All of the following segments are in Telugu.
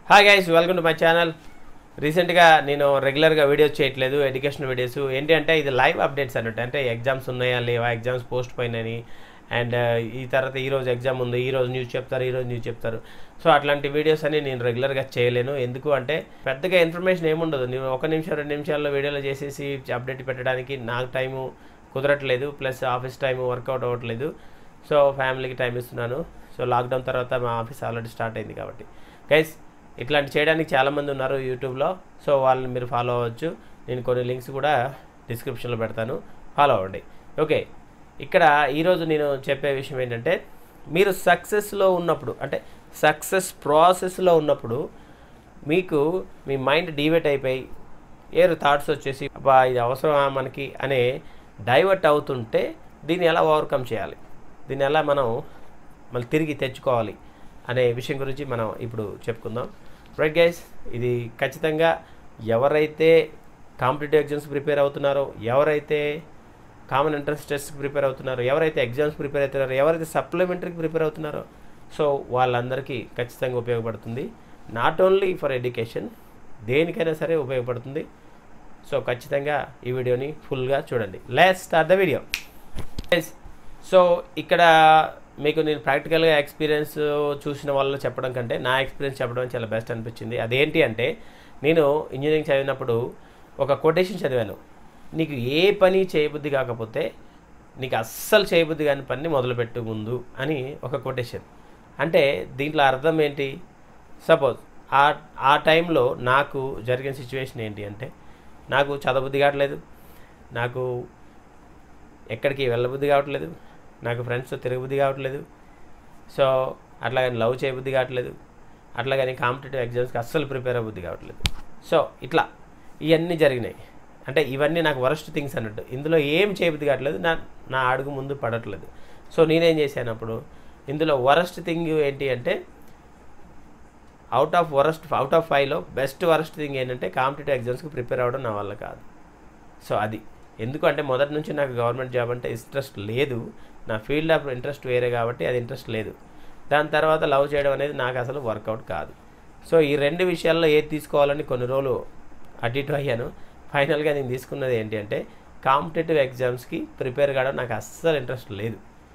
hi guys welcome to my channel రీసెంట్గా నేను రెగ్యులర్గా వీడియోస్ చేయట్లేదు ఎడ్యుకేషన్ వీడియోస్ ఏంటి అంటే ఇది లైవ్ అప్డేట్స్ అన్నట్టు అంటే ఎగ్జామ్స్ ఉన్నాయా లేవా ఎగ్జామ్స్ పోస్ట్ పోయినని అండ్ ఈ తర్వాత ఈ రోజు ఎగ్జామ్ ఉంది ఈ రోజు న్యూస్ చెప్తారు ఈ రోజు న్యూస్ చెప్తారు సో అట్లాంటి వీడియోస్ అని నేను రెగ్యులర్గా చేయలేను ఎందుకు అంటే పెద్దగా ఇన్ఫర్మేషన్ ఏముండదు నేను ఒక నిమిషం రెండు నిమిషాల్లో వీడియోలో చేసేసి అప్డేట్ పెట్టడానికి నాకు టైము కుదరట్లేదు ప్లస్ ఆఫీస్ టైము వర్కౌట్ అవ్వట్లేదు సో ఫ్యామిలీకి టైం ఇస్తున్నాను సో లాక్డౌన్ తర్వాత మా ఆఫీస్ ఆల్రెడీ స్టార్ట్ అయింది కాబట్టి గైస్ ఇట్లాంటి చేయడానికి చాలామంది ఉన్నారు యూట్యూబ్లో సో వాళ్ళని మీరు ఫాలో అవ్వచ్చు నేను కొన్ని లింక్స్ కూడా డిస్క్రిప్షన్లో పెడతాను ఫాలో అవ్వండి ఓకే ఇక్కడ ఈరోజు నేను చెప్పే విషయం ఏంటంటే మీరు సక్సెస్లో ఉన్నప్పుడు అంటే సక్సెస్ ప్రాసెస్లో ఉన్నప్పుడు మీకు మీ మైండ్ డివేట్ అయిపోయి ఏరు థాట్స్ వచ్చేసి అబ్బా ఇది అవసరమా మనకి అనే డైవర్ట్ అవుతుంటే దీన్ని ఎలా ఓవర్కమ్ చేయాలి దీన్ని ఎలా మనం మళ్ళీ తిరిగి తెచ్చుకోవాలి అనే విషయం గురించి మనం ఇప్పుడు చెప్పుకుందాం రైట్ గైస్ ఇది ఖచ్చితంగా ఎవరైతే కాంపిటేటివ్ ఎగ్జామ్స్ ప్రిపేర్ అవుతున్నారో ఎవరైతే కామన్ ఎంట్రన్స్ టెస్ట్కి ప్రిపేర్ అవుతున్నారో ఎవరైతే ఎగ్జామ్స్ ప్రిపేర్ అవుతున్నారో ఎవరైతే సప్లిమెంటరీకి ప్రిపేర్ అవుతున్నారో సో వాళ్ళందరికీ ఖచ్చితంగా ఉపయోగపడుతుంది నాట్ ఓన్లీ ఫర్ ఎడ్యుకేషన్ దేనికైనా సరే ఉపయోగపడుతుంది సో ఖచ్చితంగా ఈ వీడియోని ఫుల్గా చూడండి let's start the video so ఇక్కడ మీకు నేను ప్రాక్టికల్గా ఎక్స్పీరియన్స్ చూసిన వాళ్ళు చెప్పడం కంటే నా ఎక్స్పీరియన్స్ చెప్పడం చాలా బెస్ట్ అనిపించింది అదేంటి అంటే నేను ఇంజనీరింగ్ చదివినప్పుడు ఒక కొటేషన్ చదివాను నీకు ఏ పని చేయబుద్ధి కాకపోతే నీకు అస్సలు చేయబుద్ధి కాని పని మొదలుపెట్టు ముందు అని ఒక కొటేషన్ అంటే దీంట్లో అర్థం ఏంటి సపోజ్ ఆ ఆ టైంలో నాకు జరిగిన సిచ్యువేషన్ ఏంటి అంటే నాకు చదవబుద్ధి కావట్లేదు నాకు ఎక్కడికి వెళ్ళబుద్ధి కావట్లేదు నాకు ఫ్రెండ్స్తో తిరగబుద్ధి కావట్లేదు సో అట్లాగని లవ్ చేయబుద్ధి కావట్లేదు అట్లాగని కాంపిటేటివ్ ఎగ్జామ్స్కి అస్సలు ప్రిపేర్ అవ్వబుద్ధి కావట్లేదు సో ఇట్లా ఇవన్నీ జరిగినాయి అంటే ఇవన్నీ నాకు వరస్ట్ థింగ్స్ అన్నట్టు ఇందులో ఏం చేయబుద్ధి కావట్లేదు నా నా అడుగు ముందు పడట్లేదు సో నేనేం చేశాను అప్పుడు ఇందులో వరస్ట్ థింగ్ ఏంటి అంటే out of worst out of ఫైవ్లో బెస్ట్ వరస్ట్ థింగ్ ఏంటంటే కాంపిటేటివ్ ఎగ్జామ్స్కి ప్రిపేర్ అవ్వడం నా వల్ల కాదు సో అది ఎందుకంటే మొదటి నుంచి నాకు గవర్నమెంట్ జాబ్ అంటే ఇంట్రెస్ట్ లేదు నా ఫీల్డ్ ఆఫ్ ఇంట్రెస్ట్ వేరే కాబట్టి అది ఇంట్రెస్ట్ లేదు దాని తర్వాత లవ్ చేయడం అనేది నాకు అసలు వర్కౌట్ కాదు సో ఈ రెండు విషయాల్లో ఏది తీసుకోవాలని కొన్ని రోజులు అటు ఇటు అయ్యాను ఫైనల్గా నేను తీసుకున్నది ఏంటి అంటే కాంపిటేటివ్ ఎగ్జామ్స్కి ప్రిపేర్ కావడం నాకు అస్సలు ఇంట్రెస్ట్ లేదు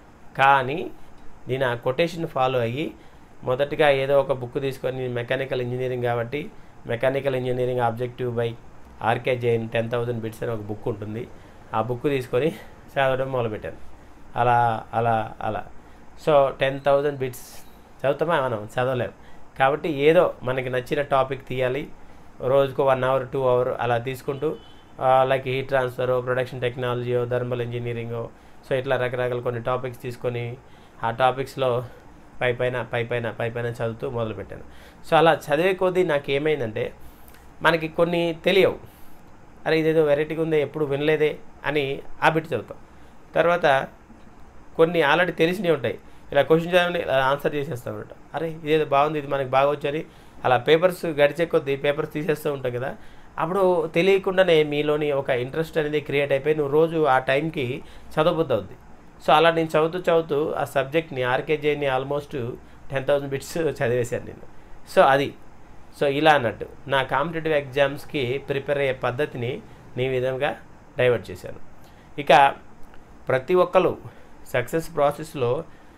కానీ నేను ఆ కొటేషన్ ఫాలో అయ్యి మొదటిగా ఏదో ఒక బుక్ తీసుకొని మెకానికల్ ఇంజనీరింగ్ కాబట్టి mechanical engineering objective by RK Jain ten thousand bits అని ఒక బుక్ ఉంటుంది ఆ బుక్ తీసుకొని చదవడం మొదలుపెట్టాను అలా అలా అలా సో టెన్ థౌజండ్ బిట్స్ చదువుతామా మనం చదవలేము కాబట్టి ఏదో మనకి నచ్చిన టాపిక్ తీయాలి రోజుకు వన్ అవర్ టూ అవర్ అలా తీసుకుంటూ like heat transfer production technology thermal engineering so ఇట్లా రకరకాల కొన్ని టాపిక్స్ తీసుకొని ఆ టాపిక్స్లో పై పైన పై పైన పై పైన చదువుతూ మొదలుపెట్టాను సో అలా చదివే కొద్దీ నాకు ఏమైందంటే మనకి కొన్ని తెలియవు అరే ఇదేదో వెరైటీగా ఉందే ఎప్పుడు వినలేదే అని ఆ బిట్ చదువుతాం తర్వాత కొన్ని ఆల్రెడీ తెలిసినవి ఉంటాయి ఇలా క్వశ్చన్ చదవని ఆన్సర్ చేసేస్తాం అనమాట అరే ఇదేదో బాగుంది ఇది మనకి బాగా వచ్చని అలా పేపర్స్ గడిచే కొద్దీ పేపర్స్ తీసేస్తూ ఉంటాం కదా అప్పుడు తెలియకుండానే మీలోని ఒక ఇంట్రెస్ట్ అనేది క్రియేట్ అయిపోయి నువ్వు రోజు ఆ టైంకి చదవబుద్ధి అవుద్ది సో అలా నేను చదువుతూ చదువుతూ ఆ సబ్జెక్ట్ని ఆర్కేజేని ఆల్మోస్ట్ టెన్ థౌసండ్ బిట్స్ చదివేశాను నేను సో అది సో ఇలా అన్నట్టు నా కాంపిటేటివ్ ఎగ్జామ్స్కి ప్రిపేర్ అయ్యే పద్ధతిని నీ విధంగా డైవర్ట్ చేశాను ఇక ప్రతి ఒక్కరు సక్సెస్ ప్రాసెస్లో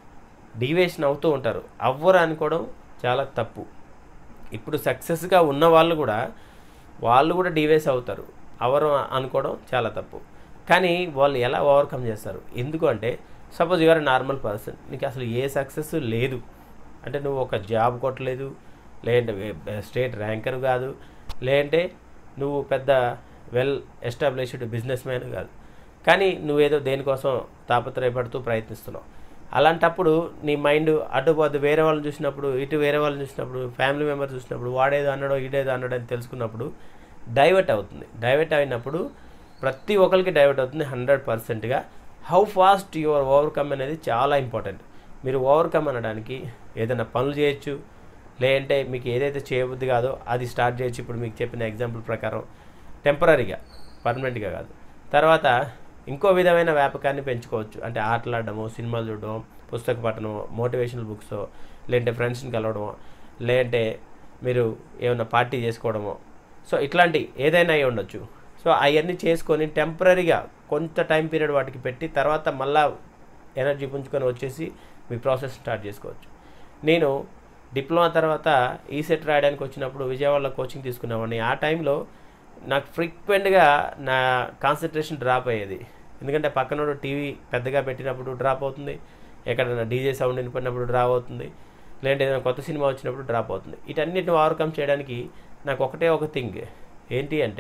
డివేషన్ అవుతూ ఉంటారు అవ్వరు అనుకోవడం చాలా తప్పు ఇప్పుడు సక్సెస్గా ఉన్న వాళ్ళు కూడా వాళ్ళు కూడా డివేస్ అవుతారు అవరు అనుకోవడం చాలా తప్పు కానీ వాళ్ళు ఎలా ఓవర్కమ్ చేస్తారు ఎందుకు అంటే సపోజ్ యువర్ నార్మల్ పర్సన్ నీకు అసలు ఏ సక్సెస్ లేదు అంటే నువ్వు ఒక జాబ్ కొట్టలేదు లేదంటే స్టేట్ ర్యాంకర్ కాదు లేదంటే నువ్వు పెద్ద వెల్ ఎస్టాబ్లిష్డ్ బిజినెస్ మ్యాన్ కాదు కానీ నువ్వేదో దేనికోసం తాపత్రయపడుతూ ప్రయత్నిస్తున్నావు అలాంటప్పుడు నీ మైండ్ అటు పోద్దు వేరే వాళ్ళని చూసినప్పుడు ఇటు వేరే వాళ్ళని చూసినప్పుడు ఫ్యామిలీ మెంబర్ చూసినప్పుడు వాడేదో అన్నాడో ఇడేదో అన్నాడో అని తెలుసుకున్నప్పుడు డైవర్ట్ అవుతుంది డైవర్ట్ అయినప్పుడు ప్రతి ఒక్కరికి డైవర్ట్ అవుతుంది హండ్రెడ్ పర్సెంట్గా హౌ ఫాస్ట్ యువర్ ఓవర్కమ్ అనేది చాలా ఇంపార్టెంట్ మీరు ఓవర్కమ్ అనడానికి ఏదైనా పనులు చేయొచ్చు లేదంటే మీకు ఏదైతే చేయబుద్ధి కాదో అది స్టార్ట్ చేయొచ్చు ఇప్పుడు మీకు చెప్పిన ఎగ్జాంపుల్ ప్రకారం టెంపరీగా పర్మనెంట్గా కాదు తర్వాత ఇంకో విధమైన వ్యాపకాన్ని పెంచుకోవచ్చు అంటే ఆటలాడడము సినిమాలు చూడడం పుస్తక పఠనం మోటివేషనల్ బుక్స్ లేదంటే ఫ్రెండ్స్ని కలవడం లేదంటే మీరు ఏమైనా పార్టీ చేసుకోవడమో సో ఇట్లాంటి ఏదైనా అయి ఉండొచ్చు సో అవన్నీ చేసుకొని టెంపరీగా కొంత టైం పీరియడ్ వాటికి పెట్టి తర్వాత మళ్ళా ఎనర్జీ పుంజుకొని వచ్చేసి మీ ప్రాసెస్ స్టార్ట్ చేసుకోవచ్చు నేను డిప్లొమా తర్వాత ఈసెట్ రాయడానికి వచ్చినప్పుడు విజయవాడలో కోచింగ్ తీసుకునేవాడిని ఆ టైంలో నాకు ఫ్రీక్వెంట్గా నా కాన్సన్ట్రేషన్ డ్రాప్ అయ్యేది ఎందుకంటే పక్కనోడు టీవీ పెద్దగా పెట్టినప్పుడు డ్రాప్ అవుతుంది ఎక్కడైనా డీజే సౌండ్ వినిపడినప్పుడు డ్రాప్ అవుతుంది లేదంటే ఏదైనా కొత్త సినిమా వచ్చినప్పుడు డ్రాప్ అవుతుంది వీటన్నిటిని ఓవర్కమ్ చేయడానికి నాకు ఒకటే ఒక థింగ్ ఏంటి అంటే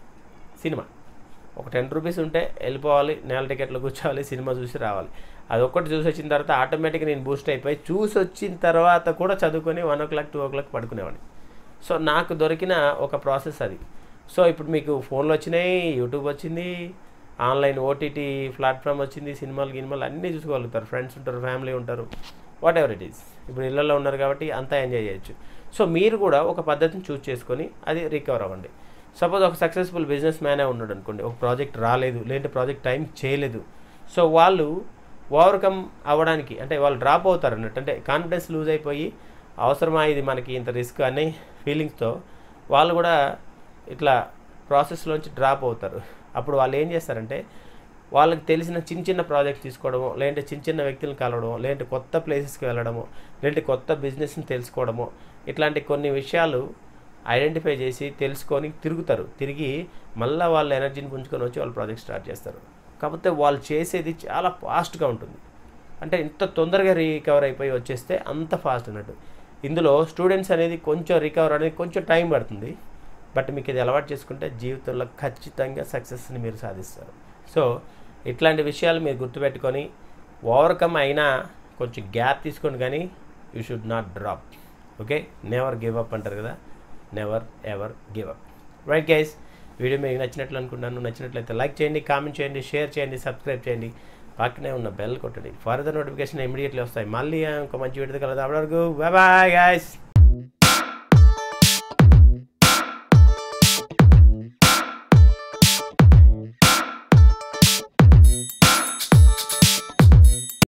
సినిమా ఒక టెన్ రూపీస్ ఉంటే వెళ్ళిపోవాలి నెల టికెట్లో కూర్చోవాలి సినిమా చూసి రావాలి అది ఒక్కటి చూసి వచ్చిన తర్వాత ఆటోమేటిక్గా నేను బూస్ట్ అయిపోయి చూసి వచ్చిన తర్వాత కూడా చదువుకొని one o'clock two o'clock పడుకునేవాడిని సో నాకు దొరికిన ఒక ప్రాసెస్ అది సో ఇప్పుడు మీకు ఫోన్లు వచ్చినాయి యూట్యూబ్ వచ్చింది ఆన్లైన్ ఓటీటీ ప్లాట్ఫామ్ వచ్చింది సినిమాలు గినిమాలు అన్నీ చూసుకోగలుగుతారు ఫ్రెండ్స్ ఉంటారు ఫ్యామిలీ ఉంటారు వాట్ ఎవర్ ఇట్ ఈస్ ఇప్పుడు ఇళ్ళల్లో ఉన్నారు కాబట్టి అంతా ఎంజాయ్ చేయొచ్చు సో మీరు కూడా ఒక పద్ధతిని చూస్ చేసుకొని అది రికవర్ అవ్వండి సపోజ్ ఒక సక్సెస్ఫుల్ బిజినెస్ మ్యానే ఉన్నాడు అనుకోండి ఒక ప్రాజెక్ట్ రాలేదు లేదంటే ప్రాజెక్ట్ టైం చేయలేదు సో వాళ్ళు ఓవర్కమ్ అవ్వడానికి అంటే వాళ్ళు డ్రాప్ అవుతారు అన్నట్టు అంటే కాన్ఫిడెన్స్ లూజ్ అయిపోయి అవసరమా ఇది మనకి ఇంత రిస్క్ అనే ఫీలింగ్స్తో వాళ్ళు కూడా ఇట్లా ప్రాసెస్లోంచి డ్రాప్ అవుతారు అప్పుడు వాళ్ళు ఏం చేస్తారంటే వాళ్ళకి తెలిసిన చిన్న చిన్న ప్రాజెక్ట్ తీసుకోవడమో లేదంటే చిన్న చిన్న వ్యక్తులను కలవడమో లేదంటే కొత్త ప్లేసెస్కి వెళ్ళడమో లేదంటే కొత్త బిజినెస్ని తెలుసుకోవడమో ఇట్లాంటి కొన్ని విషయాలు ఐడెంటిఫై చేసి తెలుసుకొని తిరుగుతారు తిరిగి మళ్ళీ వాళ్ళ ఎనర్జీని పుంజుకొని వచ్చి వాళ్ళు ప్రాజెక్ట్ స్టార్ట్ చేస్తారు కాకపోతే వాళ్ళు చేసేది చాలా ఫాస్ట్గా ఉంటుంది అంటే ఇంత తొందరగా రికవర్ అయిపోయి వచ్చేస్తే అంత ఫాస్ట్ అన్నట్టు ఇందులో స్టూడెంట్స్ అనేది కొంచెం రికవర్ అనేది కొంచెం టైం పడుతుంది బట్ మీకు ఇది అలవాటు చేసుకుంటే జీవితంలో ఖచ్చితంగా సక్సెస్ని మీరు సాధిస్తారు సో ఇట్లాంటి విషయాలు మీరు గుర్తుపెట్టుకొని ఓవర్కమ్ అయినా కొంచెం గ్యాప్ తీసుకోండి కానీ you should not drop okay never give up అంటారు కదా never ever give up right guys video మీకు నచ్చినట్లు అనుకుంటున్నాను నచ్చినట్లయితే లైక్ చేయండి కామెంట్ చేయండి షేర్ చేయండి సబ్స్క్రైబ్ చేయండి పక్కనే ఉన్న బెల్ కొట్టండి ఫర్దర్ నోటిఫికేషన్ ఇమీడియట్లీ వస్తాయి మళ్ళీ ఇంకో మంచి వీడియో కలదా అప్పటి వరకు బాయ్ బాయ్ గాయస్